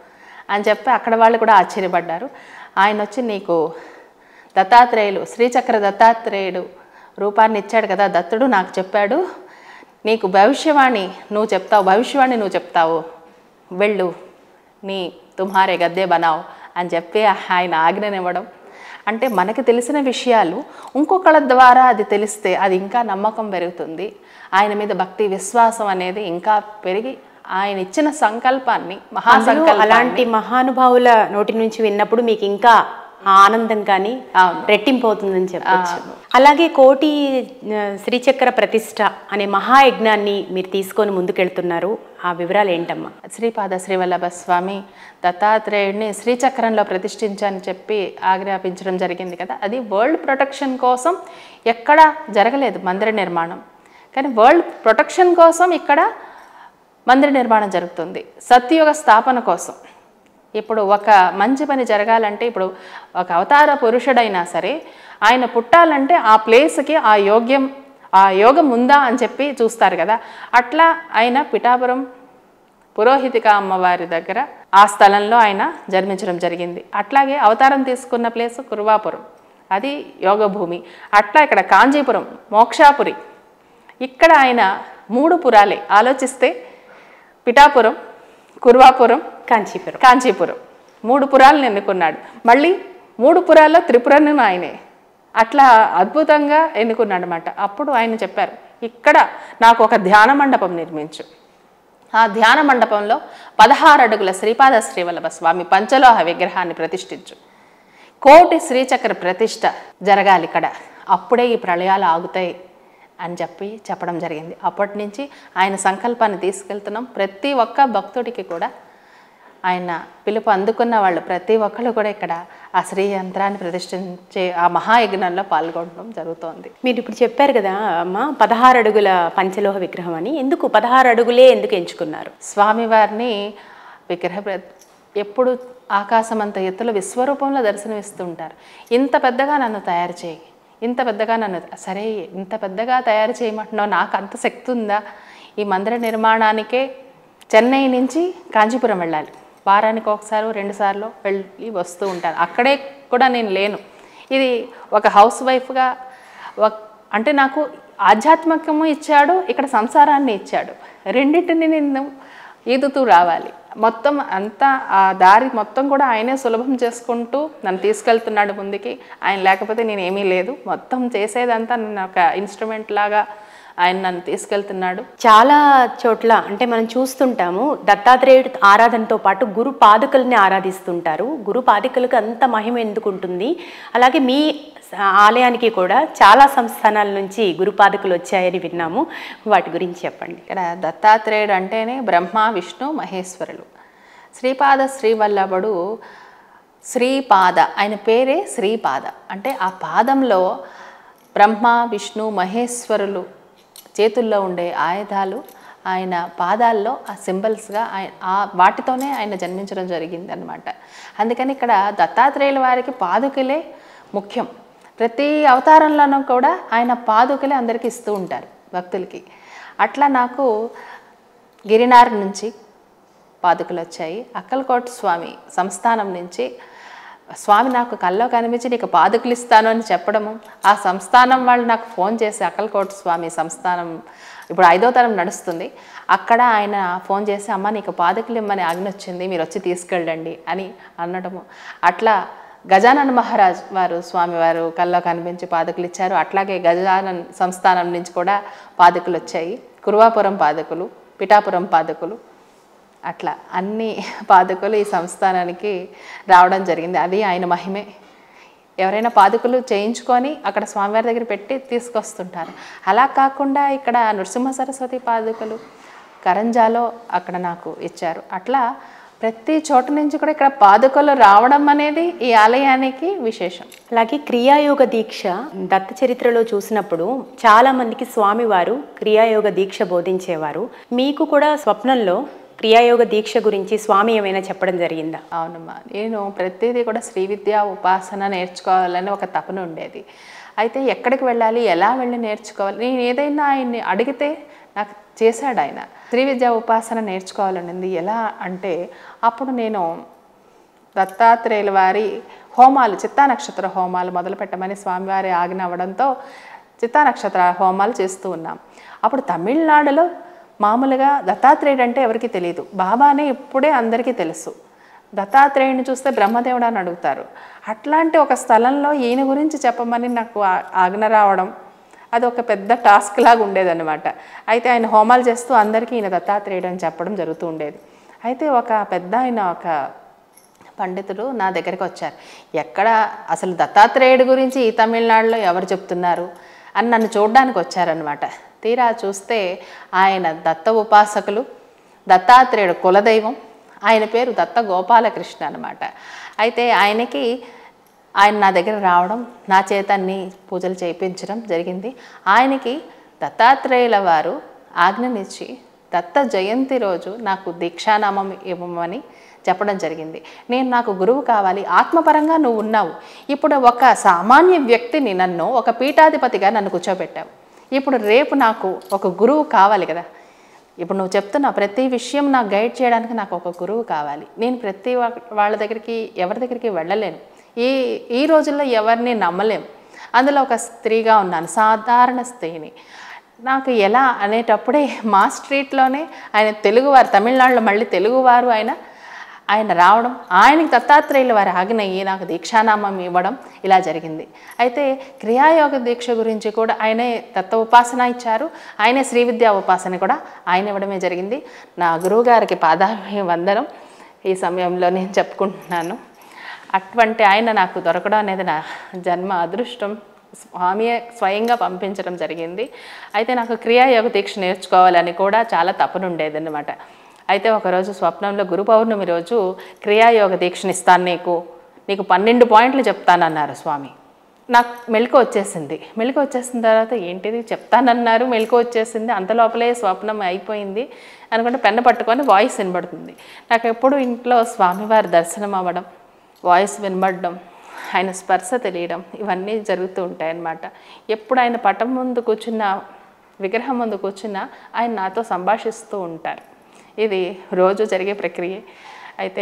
అని చెప్పి అక్కడ వాళ్ళు కూడా ఆశ్చర్యపడ్డారు ఆయన వచ్చి నీకు దత్తాత్రేయులు శ్రీచక్ర దత్తాత్రేయుడు రూపాన్ని ఇచ్చాడు కదా దత్తుడు నాకు చెప్పాడు నీకు భవిష్యవాణి నువ్వు చెప్తావు భవిష్యవాణి నువ్వు చెప్తావు వెళ్ళు నీ తుమ్హారే గద్దే బనావ్ అని చెప్పి ఆయన ఆజ్ఞనివ్వడం అంటే మనకి తెలిసిన విషయాలు ఇంకొకళ్ళ ద్వారా అది తెలిస్తే అది ఇంకా నమ్మకం పెరుగుతుంది ఆయన మీద భక్తి విశ్వాసం అనేది ఇంకా పెరిగి ఆయన ఇచ్చిన సంకల్పాన్ని అందులో మహాసంకల్పాన్ని అలాంటి మహానుభావుల నోటి నుంచి విన్నప్పుడు మీకు ఇంకా ఆ ఆనందం కానీ అవును. రెట్టింపు అవుతుందని చెప్పొచ్చు అలాగే కోటి ఆ, శ్రీచక్ర ప్రతిష్ట అనే మహాయజ్ఞాన్ని మీరు తీసుకొని ముందుకెళ్తున్నారు ఆ వివరాలు ఏంటమ్మా శ్రీపాద శ్రీవల్లభ స్వామి దత్తాత్రేయుడిని శ్రీచక్రంలో ప్రతిష్ఠించని చెప్పి ఆజ్ఞాపించడం జరిగింది కదా అది వరల్డ్ ప్రొటెక్షన్ కోసం ఎక్కడ జరగలేదు మందిర నిర్మాణం కానీ వరల్డ్ ప్రొటెక్షన్ కోసం ఇక్కడ మందిర నిర్మాణం జరుగుతుంది సత్యుగ స్థాపన కోసం ఇప్పుడు ఒక మంచి పని జరగాలంటే ఇప్పుడు ఒక అవతార పురుషుడైనా సరే ఆయన పుట్టాలంటే ఆ ప్లేస్కి ఆ యోగ్యం ఆ యోగం ఉందా అని చెప్పి చూస్తారు కదా అట్లా ఆయన పిఠాపురం పురోహితిక అమ్మవారి దగ్గర ఆ స్థలంలో ఆయన జన్మించడం జరిగింది అట్లాగే అవతారం తీసుకున్న ప్లేస్ కురువాపురం అది యోగ భూమి అట్లా ఇక్కడ కాంచీపురం మోక్షాపురి ఇక్కడ ఆయన మూడు పురాలే ఆలోచిస్తే పిఠాపురం కురువాపురం కాంచీపురం కాంచీపురం మూడు పురాలను ఎన్నుకున్నాడు మళ్ళీ మూడు పురాల్లో త్రిపురను ఆయనే అట్లా అద్భుతంగా ఎన్నుకున్నాడు అనమాట అప్పుడు ఆయన చెప్పారు ఇక్కడ నాకు ఒక ధ్యాన మండపం నిర్మించు ఆ ధ్యాన మండపంలో పదహారు అడుగుల శ్రీపాద శ్రీవల్లభ స్వామి పంచలోహ విగ్రహాన్ని ప్రతిష్ఠించు కోటి శ్రీచక్ర ప్రతిష్ట జరగాలి ఇక్కడ అప్పుడే ఈ ప్రళయాలు ఆగుతాయి అని చెప్పి చెప్పడం జరిగింది అప్పటి నుంచి ఆయన సంకల్పాన్ని తీసుకెళ్తున్నాం ప్రతి ఒక్క భక్తుడికి కూడా ఆయన పిలుపు అందుకున్న వాళ్ళు ప్రతి ఒక్కళ్ళు కూడా ఇక్కడ ఆ శ్రీ యంత్రాన్ని ప్రతిష్ఠించే ఆ మహాయజ్ఞంలో పాల్గొనడం జరుగుతోంది మీరు ఇప్పుడు చెప్పారు కదా అమ్మ పదహారు అడుగుల పంచలోహ విగ్రహం అని ఎందుకు పదహారు అడుగులే ఎందుకు ఎంచుకున్నారు స్వామివారిని విగ్రహ ప్ర- ఎప్పుడు ఆకాశం అంత ఎత్తులో విశ్వరూపంలో దర్శనమిస్తుంటారు ఇంత పెద్దగా నన్ను తయారు చేయి ఇంత పెద్దగా నన్ను సరే ఇంత పెద్దగా తయారు చేయమంటున్నావు నాకు అంత శక్తి ఉందా ఈ మందిర నిర్మాణానికే చెన్నై నుంచి కాంచీపురం వెళ్ళాలి వారానికి ఒకసారి రెండు సార్లు వెళ్ళి వస్తూ ఉంటాను అక్కడే కూడా నేను లేను ఇది ఒక హౌస్ వైఫ్గా ఒక అంటే నాకు ఆధ్యాత్మికము ఇచ్చాడు ఇక్కడ సంసారాన్ని ఇచ్చాడు రెండింటిని నేను ఈదుతూ రావాలి మొత్తం అంతా ఆ దారి మొత్తం కూడా ఆయనే సులభం చేసుకుంటూ నన్ను తీసుకెళ్తున్నాడు ముందుకి ఆయన లేకపోతే నేను ఏమీ లేదు మొత్తం చేసేదంతా నేను ఒక ఇన్స్ట్రుమెంట్ లాగా ఆయన నన్ను తీసుకెళ్తున్నాడు చాలా చోట్ల అంటే మనం చూస్తుంటాము దత్తాత్రేయుడు ఆరాధనతో పాటు గురు పాదుకల్ని ఆరాధిస్తుంటారు గురు పాదుకలకు అంత మహిమ ఎందుకు ఉంటుంది అలాగే మీ ఆలయానికి కూడా చాలా సంస్థానాల నుంచి గురు పాదుకలు వచ్చాయని విన్నాము వాటి గురించి చెప్పండి ఇక్కడ దత్తాత్రేయుడు అంటేనే బ్రహ్మ విష్ణు మహేశ్వరులు శ్రీపాద శ్రీవల్లభుడు శ్రీపాద ఆయన పేరే శ్రీపాద అంటే ఆ పాదంలో బ్రహ్మ విష్ణు మహేశ్వరులు చేతుల్లో ఉండే ఆయుధాలు ఆయన పాదాల్లో ఆ సింబల్స్గా ఆయన ఆ వాటితోనే ఆయన జన్మించడం జరిగింది అనమాట అందుకని ఇక్కడ దత్తాత్రేయుల వారికి పాదుకలే ముఖ్యం ప్రతి అవతారంలోనూ కూడా ఆయన పాదుకలే అందరికీ ఇస్తూ ఉంటారు భక్తులకి అట్లా నాకు గిరినార్ నుంచి పాదుకలు వచ్చాయి అక్కలకోట స్వామి సంస్థానం నుంచి స్వామి నాకు కల్లో కనిపించి నీకు పాదుకలు ఇస్తాను అని చెప్పడము ఆ సంస్థానం వాళ్ళు నాకు ఫోన్ చేసి అక్కలకోట స్వామి సంస్థానం ఇప్పుడు ఐదో తరం నడుస్తుంది అక్కడ ఆయన ఫోన్ చేసి అమ్మ నీకు పాదుకలు ఇమ్మని ఆజ్ఞ వచ్చింది మీరు వచ్చి తీసుకెళ్ళండి అని అనడము అట్లా గజానన్ మహారాజ్ వారు స్వామివారు కల్లో కనిపించి పాదుకలు ఇచ్చారు అట్లాగే గజానన్ సంస్థానం నుంచి కూడా పాదుకలు వచ్చాయి కురువాపురం పాదుకలు పిఠాపురం పాదుకలు అట్లా అన్ని పాదుకలు ఈ సంస్థానానికి రావడం జరిగింది అది ఆయన మహిమే ఎవరైనా పాదుకలు చేయించుకొని అక్కడ స్వామివారి దగ్గర పెట్టి తీసుకొస్తుంటారు అలా కాకుండా ఇక్కడ నృసింహ సరస్వతి పాదుకలు కరంజాలో అక్కడ నాకు ఇచ్చారు అట్లా ప్రతి చోట నుంచి కూడా ఇక్కడ పాదుకలు రావడం అనేది ఈ ఆలయానికి విశేషం అలాగే క్రియాయోగ దీక్ష దత్త చరిత్రలో చూసినప్పుడు చాలా మందికి స్వామివారు క్రియాయోగ దీక్ష బోధించేవారు మీకు కూడా స్వప్నంలో క్రియాయోగ దీక్ష గురించి స్వామి ఏమైనా చెప్పడం జరిగిందా అవునమ్మా నేను ప్రతిదీ కూడా శ్రీ విద్య ఉపాసన నేర్చుకోవాలని ఒక తపన ఉండేది అయితే ఎక్కడికి వెళ్ళాలి ఎలా వెళ్ళి నేర్చుకోవాలి నేను ఏదైనా ఆయన్ని అడిగితే నాకు చేశాడు ఆయన శ్రీ విద్య ఉపాసన నేర్చుకోవాలనింది ఎలా అంటే అప్పుడు నేను దత్తాత్రేయుల వారి హోమాలు చిత్తా నక్షత్ర హోమాలు మొదలు పెట్టమని స్వామివారి ఆజ్ఞ అవ్వడంతో చిత్తా నక్షత్ర హోమాలు చేస్తూ ఉన్నాం అప్పుడు తమిళనాడులో మామూలుగా దత్తాత్రేయుడు అంటే ఎవరికి తెలియదు బాబానే ఇప్పుడే అందరికీ తెలుసు దత్తాత్రేయుని చూస్తే బ్రహ్మదేవుడు అని అడుగుతారు అట్లాంటి ఒక స్థలంలో ఈయన గురించి చెప్పమని నాకు ఆ- ఆజ్ఞ రావడం అది ఒక పెద్ద టాస్క్ లాగా ఉండేదన్నమాట అయితే ఆయన హోమాలు చేస్తూ అందరికీ ఈయన దత్తాత్రేయుడు అని చెప్పడం జరుగుతూ ఉండేది అయితే ఒక పెద్ద ఆయన ఒక పండితులు నా దగ్గరికి వచ్చారు ఎక్కడ అసలు దత్తాత్రేయుడి గురించి ఈ తమిళనాడులో ఎవరు చెప్తున్నారు అని నన్ను చూడడానికి వచ్చారనమాట తీరా చూస్తే ఆయన దత్త ఉపాసకులు దత్తాత్రేయుడు కులదైవం ఆయన పేరు దత్త గోపాలకృష్ణ అనమాట అయితే ఆయనకి ఆయన నా దగ్గర రావడం నా చేత అన్ని పూజలు చేయించడం జరిగింది ఆయనకి దత్తాత్రేయుల వారు ఆజ్ఞనిచ్చి దత్త జయంతి రోజు నాకు దీక్షానామం ఇవ్వమని చెప్పడం జరిగింది నేను నాకు గురువు కావాలి ఆత్మపరంగా నువ్వు ఉన్నావు ఇప్పుడు ఒక సామాన్య వ్యక్తిని నన్ను ఒక పీఠాధిపతిగా నన్ను కూర్చోబెట్టావు ఇప్పుడు రేపు నాకు ఒక గురువు కావాలి కదా ఇప్పుడు నువ్వు చెప్తున్న ప్రతి విషయం నాకు గైడ్ చేయడానికి నాకు ఒక గురువు కావాలి నేను ప్రతి వా- వాళ్ళ దగ్గరికి ఎవరి దగ్గరికి వెళ్ళలేను ఈ ఈ రోజుల్లో ఎవరిని నమ్మలేం అందులో ఒక స్త్రీగా ఉన్నాను సాధారణ స్త్రీని నాకు ఎలా అనేటప్పుడే మా స్ట్రీట్లోనే ఆయన తెలుగువారు తమిళనాడులో మళ్ళీ తెలుగువారు ఆయన ఆయన రావడం ఆయనకి దత్తాత్రేయుల వారి ఆజ్ఞయ్యి నాకు దీక్షానామం ఇవ్వడం ఇలా జరిగింది అయితే క్రియాయోగ దీక్ష గురించి కూడా ఆయనే దత్త ఉపాసన ఇచ్చారు ఆయనే శ్రీ విద్యా ఉపాసన కూడా ఆయన ఇవ్వడమే జరిగింది నా గురువుగారికి పాదాభి వందనం ఈ సమయంలో నేను చెప్పుకుంటున్నాను అటువంటి ఆయన నాకు దొరకడం అనేది నా జన్మ అదృష్టం స్వామియే స్వయంగా పంపించడం జరిగింది అయితే నాకు క్రియాయోగ దీక్ష నేర్చుకోవాలని కూడా చాలా తపనుండేదన్నమాట అయితే ఒకరోజు స్వప్నంలో గురు పౌర్ణమి రోజు క్రియాయోగ దీక్షను ఇస్తాను నీకు నీకు పన్నెండు పాయింట్లు చెప్తానన్నారు స్వామి నాకు మెలకు వచ్చేసింది మెలకు వచ్చేసిన తర్వాత ఏంటిది చెప్తానన్నారు మెలకు వచ్చేసింది అంత లోపలే స్వప్నం అయిపోయింది అనుకుంటే పెన్ను పట్టుకొని వాయిస్ వినబడుతుంది నాకు ఎప్పుడు ఇంట్లో స్వామివారి దర్శనం అవ్వడం వాయిస్ వినబడడం ఆయన స్పర్శ తెలియడం ఇవన్నీ జరుగుతూ ఉంటాయి అన్నమాట ఎప్పుడు ఆయన పటం ముందు కూర్చున్న విగ్రహం ముందు కూర్చున్నా ఆయన నాతో సంభాషిస్తూ ఉంటారు ఇది రోజు జరిగే ప్రక్రియ అయితే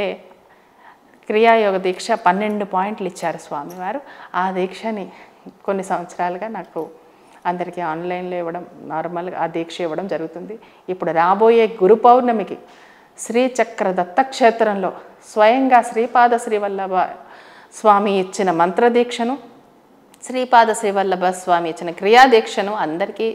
క్రియాయోగ దీక్ష పన్నెండు పాయింట్లు ఇచ్చారు స్వామివారు ఆ దీక్షని కొన్ని సంవత్సరాలుగా నాకు అందరికీ ఆన్లైన్లో ఇవ్వడం నార్మల్గా ఆ దీక్ష ఇవ్వడం జరుగుతుంది ఇప్పుడు రాబోయే గురు పౌర్ణమికి శ్రీచక్ర దత్తక్షేత్రంలో స్వయంగా శ్రీపాద శ్రీవల్లభ స్వామి ఇచ్చిన మంత్రదీక్షను శ్రీపాద శ్రీవల్లభ స్వామి ఇచ్చిన క్రియాదీక్షను అందరికీ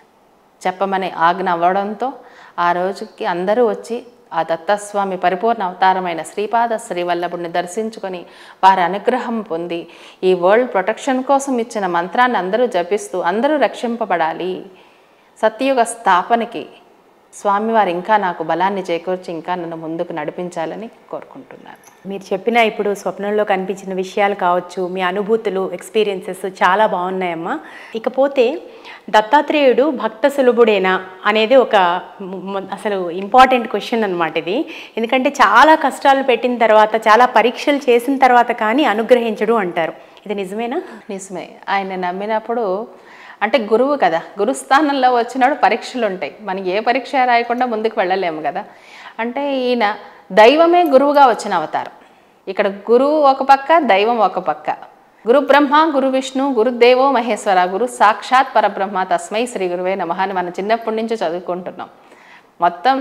చెప్పమని ఆజ్ఞ అవ్వడంతో ఆ రోజుకి అందరూ వచ్చి ఆ దత్తస్వామి పరిపూర్ణ అవతారమైన శ్రీపాద శ్రీవల్లభుడిని దర్శించుకొని వారి అనుగ్రహం పొంది ఈ వరల్డ్ ప్రొటెక్షన్ కోసం ఇచ్చిన మంత్రాన్ని అందరూ జపిస్తూ అందరూ రక్షింపబడాలి సత్యయుగ స్థాపనకి స్వామివారు ఇంకా నాకు బలాన్ని చేకూర్చి ఇంకా నన్ను ముందుకు నడిపించాలని కోరుకుంటున్నాను మీరు చెప్పిన ఇప్పుడు స్వప్నంలో కనిపించిన విషయాలు కావచ్చు మీ అనుభూతులు ఎక్స్పీరియన్సెస్ చాలా బాగున్నాయమ్మా ఇకపోతే దత్తాత్రేయుడు భక్త సులభుడేనా అనేది ఒక మ- మ- అసలు ఇంపార్టెంట్ క్వశ్చన్ అనమాట ఇది ఎందుకంటే చాలా కష్టాలు పెట్టిన తర్వాత చాలా పరీక్షలు చేసిన తర్వాత కానీ అనుగ్రహించడు అంటారు ఇది నిజమేనా నిజమే ఆయన నమ్మినప్పుడు అంటే గురువు కదా గురుస్థానంలో వచ్చినాడు పరీక్షలు ఉంటాయి మనం ఏ పరీక్ష రాయకుండా ముందుకు వెళ్ళలేము కదా అంటే ఈయన దైవమే గురువుగా వచ్చిన అవతారం ఇక్కడ గురువు ఒక పక్క దైవం ఒక పక్క గురు బ్రహ్మ గురు విష్ణు గురుదేవో మహేశ్వర గురు సాక్షాత్ పరబ్రహ్మ తస్మై శ్రీ గురువే నమః అని మనం చిన్నప్పటి నుంచి చదువుకుంటున్నాం మొత్తం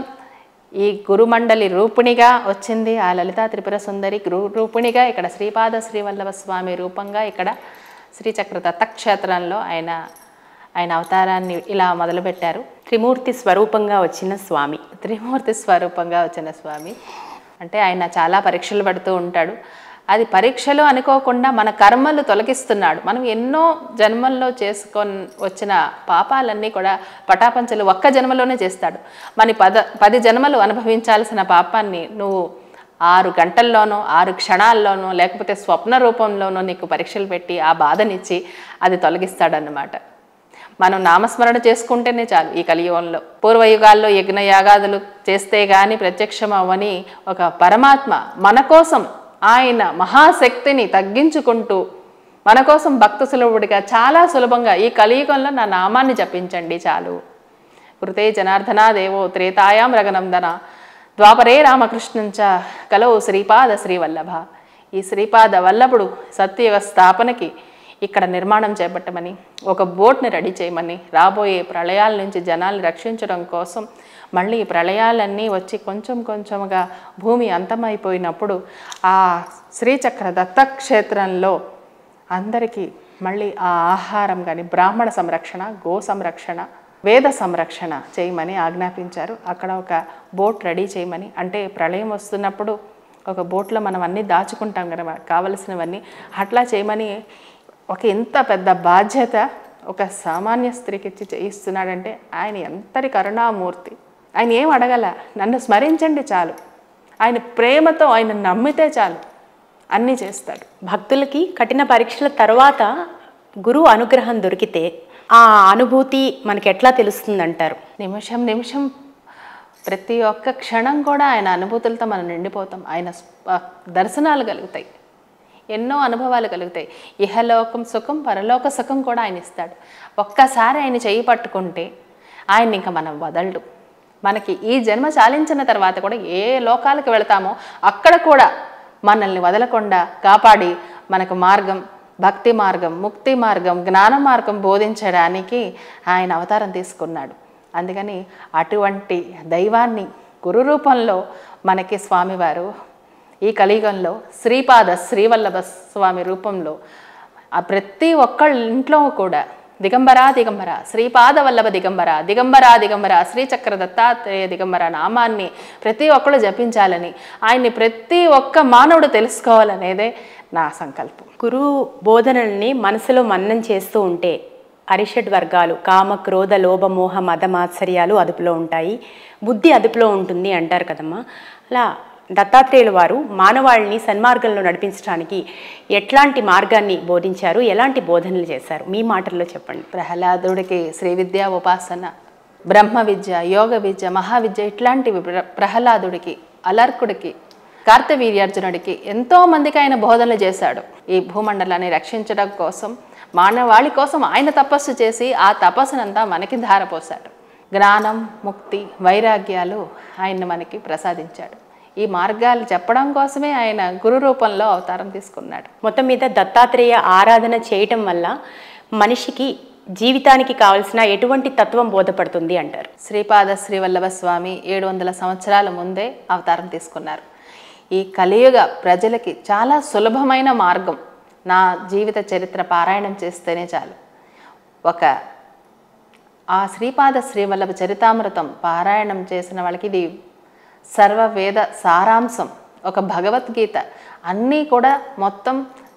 ఈ గురుమండలి రూపిణిగా వచ్చింది ఆ లలితా త్రిపుర సుందరి గురు రూపిణిగా ఇక్కడ శ్రీపాద శ్రీవల్లభ స్వామి రూపంగా ఇక్కడ శ్రీచక్ర దత్తక్షేత్రంలో ఆయన ఆయన అవతారాన్ని ఇలా మొదలుపెట్టారు త్రిమూర్తి స్వరూపంగా వచ్చిన స్వామి త్రిమూర్తి స్వరూపంగా వచ్చిన స్వామి అంటే ఆయన చాలా పరీక్షలు పడుతూ ఉంటాడు అది పరీక్షలు అనుకోకుండా మన కర్మలు తొలగిస్తున్నాడు మనం ఎన్నో జన్మల్లో చేసుకొని వచ్చిన పాపాలన్నీ కూడా పటాపంచలు ఒక్క జన్మలోనే చేస్తాడు మన పద పది జన్మలు అనుభవించాల్సిన పాపాన్ని నువ్వు ఆరు గంటల్లోనో ఆరు క్షణాల్లోనో లేకపోతే స్వప్న రూపంలోనో నీకు పరీక్షలు పెట్టి ఆ బాధనిచ్చి అది తొలగిస్తాడన్నమాట మనం నామస్మరణ చేసుకుంటేనే చాలు ఈ కలియుగంలో పూర్వయుగాల్లో యజ్ఞ యాగాదులు చేస్తే గాని ప్రత్యక్షం అవ్వని ఒక పరమాత్మ మన కోసం ఆయన మహాశక్తిని తగ్గించుకుంటూ మన కోసం భక్త సులభుడిగా చాలా సులభంగా ఈ కలియుగంలో నా నామాన్ని జపించండి చాలు కృతే జనార్దనా దేవో త్రేతాయాం రఘనందన ద్వాపరే రామకృష్ణంచ కలో శ్రీపాద శ్రీవల్లభ ఈ శ్రీపాద వల్లభుడు సత్యయుగ స్థాపనకి ఇక్కడ నిర్మాణం చేపట్టమని ఒక బోట్ని రెడీ చేయమని రాబోయే ప్రళయాల నుంచి జనాల్ని రక్షించడం కోసం మళ్ళీ ఈ ప్రళయాలన్నీ వచ్చి కొంచెం కొంచెంగా భూమి అంతమైపోయినప్పుడు ఆ శ్రీచక్ర దత్తక్షేత్రంలో అందరికీ మళ్ళీ ఆ ఆహారం కానీ బ్రాహ్మణ సంరక్షణ గో సంరక్షణ వేద సంరక్షణ చేయమని ఆజ్ఞాపించారు అక్కడ ఒక బోట్ రెడీ చేయమని అంటే ప్రళయం వస్తున్నప్పుడు ఒక బోట్లో మనం అన్నీ దాచుకుంటాం కదా కావలసినవన్నీ అట్లా చేయమని ఒక ఇంత పెద్ద బాధ్యత ఒక సామాన్య స్త్రీకి ఇచ్చి చేయిస్తున్నాడంటే ఆయన ఎంతటి కరుణామూర్తి ఆయన ఏం అడగల నన్ను స్మరించండి చాలు ఆయన ప్రేమతో ఆయన నమ్మితే చాలు అన్నీ చేస్తాడు భక్తులకి కఠిన పరీక్షల తర్వాత గురువు అనుగ్రహం దొరికితే ఆ అనుభూతి మనకి ఎట్లా తెలుస్తుందంటారు నిమిషం నిమిషం ప్రతి ఒక్క క్షణం కూడా ఆయన అనుభూతులతో మనం నిండిపోతాం ఆయన స్ప- దర్శనాలు కలుగుతాయి ఎన్నో అనుభవాలు కలుగుతాయి ఇహలోకం సుఖం పరలోక సుఖం కూడా ఆయన ఇస్తాడు ఒక్కసారి ఆయన చేయి పట్టుకుంటే ఆయన ఇంకా మనం వదలడు మనకి ఈ జన్మ చాలించిన తర్వాత కూడా ఏ లోకాలకు వెళతామో అక్కడ కూడా మనల్ని వదలకుండా కాపాడి మనకు మార్గం భక్తి మార్గం ముక్తి మార్గం జ్ఞాన మార్గం బోధించడానికి ఆయన అవతారం తీసుకున్నాడు అందుకని అటువంటి దైవాన్ని గురు రూపంలో మనకి స్వామివారు ఈ కలియుగంలో శ్రీపాద శ్రీవల్లభ స్వామి రూపంలో ఆ ప్రతి ఒక్కళ్ళ ఇంట్లో కూడా దిగంబరా దిగంబర శ్రీపాద వల్లభ దిగంబర దిగంబరా దిగంబర శ్రీచక్ర దత్తాత్రేయ దిగంబర నామాన్ని ప్రతి ఒక్కళ్ళు జపించాలని ఆయన్ని ప్రతి ఒక్క మానవుడు తెలుసుకోవాలనేదే నా సంకల్పం గురువు బోధనల్ని మనసులో మన్నం చేస్తూ ఉంటే అరిషడ్ వర్గాలు కామ క్రోధ లోభ మోహ మద మాత్సర్యాలు అదుపులో ఉంటాయి బుద్ధి అదుపులో ఉంటుంది అంటారు కదమ్మా అలా దత్తాత్రేయుల వారు మానవాళిని సన్మార్గంలో నడిపించడానికి ఎట్లాంటి మార్గాన్ని బోధించారు ఎలాంటి బోధనలు చేశారు మీ మాటల్లో చెప్పండి ప్రహ్లాదుడికి శ్రీ విద్యా ఉపాసన బ్రహ్మ విద్య యోగ విద్య మహావిద్య ఇట్లాంటివి ప్ర- ప్రహ్లాదుడికి అలర్కుడికి కార్తవీర్యార్జునుడికి ఎంతో మందికి ఆయన బోధనలు చేశాడు ఈ భూమండలాన్ని రక్షించడం కోసం మానవాళి కోసం ఆయన తపస్సు చేసి ఆ తపస్సునంతా మనకి ధారపోశాడు జ్ఞానం ముక్తి వైరాగ్యాలు ఆయన మనకి ప్రసాదించాడు ఈ మార్గాలు చెప్పడం కోసమే ఆయన గురు రూపంలో అవతారం తీసుకున్నాడు మొత్తం మీద దత్తాత్రేయ ఆరాధన చేయటం వల్ల మనిషికి జీవితానికి కావలసిన ఎటువంటి తత్వం బోధపడుతుంది అంటారు శ్రీపాద శ్రీవల్లభ స్వామి ఏడు వందల సంవత్సరాల ముందే అవతారం తీసుకున్నారు ఈ కలియుగ ప్రజలకి చాలా సులభమైన మార్గం నా జీవిత చరిత్ర పారాయణం చేస్తేనే చాలు ఒక ఆ శ్రీపాద శ్రీవల్లభ చరితామృతం పారాయణం చేసిన వాళ్ళకి ఇది సర్వ వేద సారాంశం ఒక భగవద్గీత అన్నీ కూడా మొత్తం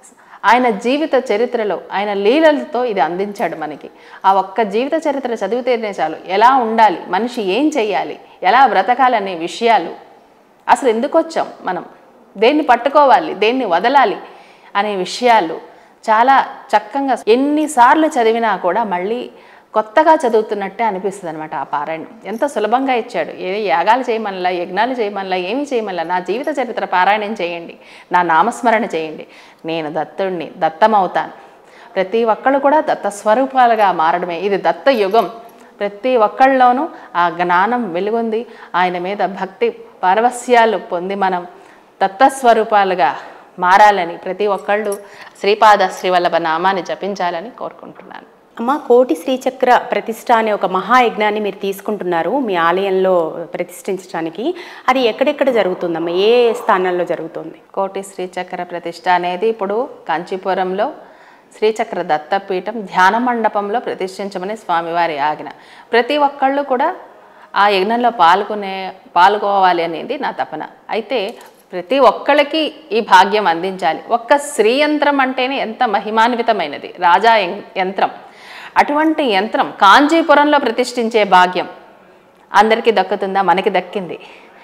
ఆయన జీవిత చరిత్రలో ఆయన లీలలతో ఇది అందించాడు మనకి ఆ ఒక్క జీవిత చరిత్ర చదివితేనే చాలు ఎలా ఉండాలి మనిషి ఏం చెయ్యాలి ఎలా బ్రతకాలనే విషయాలు అసలు ఎందుకు వచ్చాం మనం దేన్ని పట్టుకోవాలి దేన్ని వదలాలి అనే విషయాలు చాలా చక్కగా ఎన్నిసార్లు చదివినా కూడా మళ్ళీ కొత్తగా చదువుతున్నట్టే అనిపిస్తుంది అనమాట ఆ పారాయణం ఎంత సులభంగా ఇచ్చాడు ఏ యాగాలు చేయమనలా యజ్ఞాలు చేయమనలా ఏమి చేయమనలా నా జీవిత చరిత్ర పారాయణం చేయండి నా నామస్మరణ చేయండి నేను దత్తుడిని దత్తమవుతాను ప్రతి ఒక్కళ్ళు కూడా దత్త స్వరూపాలుగా మారడమే ఇది దత్త యుగం ప్రతి ఒక్కళ్ళలోనూ ఆ జ్ఞానం వెలుగుంది ఆయన మీద భక్తి పారవస్యాలు పొంది మనం దత్తస్వరూపాలుగా మారాలని ప్రతి ఒక్కళ్ళు శ్రీపాద శ్రీవల్లభ నామాన్ని జపించాలని కోరుకుంటున్నాను అమ్మ కోటి శ్రీచక్ర ప్రతిష్ట అనే ఒక మహాయజ్ఞాన్ని మీరు తీసుకుంటున్నారు మీ ఆలయంలో ప్రతిష్ఠించడానికి అది ఎక్కడెక్కడ జరుగుతుందమ్మా ఏ స్థానాల్లో జరుగుతుంది కోటి శ్రీచక్ర ప్రతిష్ట అనేది ఇప్పుడు కాంచీపురంలో శ్రీచక్ర దత్తపీఠం ధ్యాన మండపంలో ప్రతిష్ఠించమని స్వామివారి ఆజ్ఞ ప్రతి ఒక్కళ్ళు కూడా ఆ యజ్ఞంలో పాల్గొనే పాల్గొవాలి అనేది నా తపన అయితే ప్రతి ఒక్కళ్ళకి ఈ భాగ్యం అందించాలి ఒక్క శ్రీ యంత్రం అంటేనే ఎంత మహిమాన్వితమైనది రాజా యం- యంత్రం అటువంటి యంత్రం కాంచీపురంలో ప్రతిష్ఠించే భాగ్యం అందరికీ దక్కుతుందా మనకి దక్కింది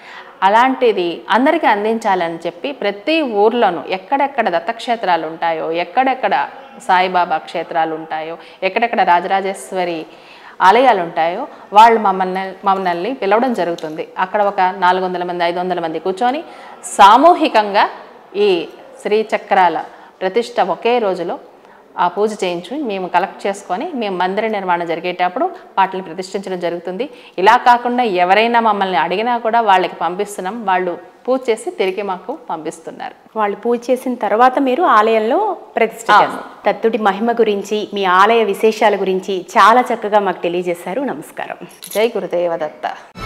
అలాంటిది అందరికీ అందించాలని చెప్పి ప్రతి ఊర్లోనూ ఎక్కడెక్కడ దత్తక్షేత్రాలు ఉంటాయో ఎక్కడెక్కడ సాయిబాబా క్షేత్రాలు ఉంటాయో ఎక్కడెక్కడ రాజరాజేశ్వరి ఆలయాలు ఉంటాయో వాళ్ళు మమ్మల్ని మమ్మల్ని పిలవడం జరుగుతుంది అక్కడ ఒక నాలుగు వందల మంది ఐదు వందల మంది కూర్చొని సామూహికంగా ఈ శ్రీచక్రాల ప్రతిష్ట ఒకే రోజులో ఆ పూజ చేయించి మేము కలెక్ట్ చేసుకొని మేము మందిర నిర్మాణం జరిగేటప్పుడు వాటిని ప్రతిష్ఠించడం జరుగుతుంది ఇలా కాకుండా ఎవరైనా మమ్మల్ని అడిగినా కూడా వాళ్ళకి పంపిస్తున్నాం వాళ్ళు పూజ చేసి తిరిగి మాకు పంపిస్తున్నారు వాళ్ళు పూజ చేసిన తర్వాత మీరు ఆలయంలో ప్రతిష్ఠ చేస్తారు తత్తుడి మహిమ గురించి మీ ఆలయ విశేషాల గురించి చాలా చక్కగా మాకు తెలియజేశారు నమస్కారం జై గురుదేవ దత్త